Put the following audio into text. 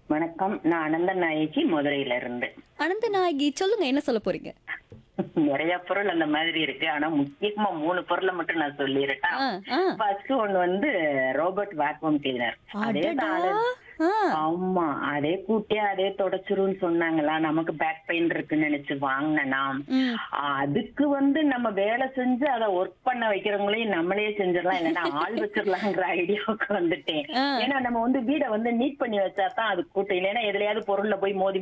வணக்கம் நான் அனந்த நாயகி மதுரையில இருந்து அனந்த நாயகி சொல்லுங்க என்ன சொல்ல போறீங்க நிறைய பொருள் அந்த மாதிரி இருக்கு ஆனா முக்கியமா மூணு பொருளை மட்டும் நான் சொல்லிருக்கேன் ஆ, ஆ. ஃபர்ஸ்ட் ஒண்ணு வந்து ரோபோட் வேக்யூம் கிளீனர் அதே அடடா. தான் ஆ, ஆமா அதே கூட்டியா அதே தொடச்சிரும்னு சொன்னாங்களா நமக்கு பேக் பெயின் இருக்குன்னு நினைச்சு வாங்கினா ம். அதுக்கு வந்து நம்ம வேலை செஞ்சு அதை ஒர்க் பண்ண வைக்கிறவங்களையும் நம்மளே செஞ்சிடலாம் இல்லைன்னா ஆள் வச்சிடலாங்கிற ஐடியாவுக்கு வந்துட்டேன் ஆ. ஏன்னா நம்ம வந்து வீடை வந்து நீட் பண்ணி வச்சா தான் அது கூட்டம் இல்லைன்னா எதுலயாவது பொருள்ல போய் மோதி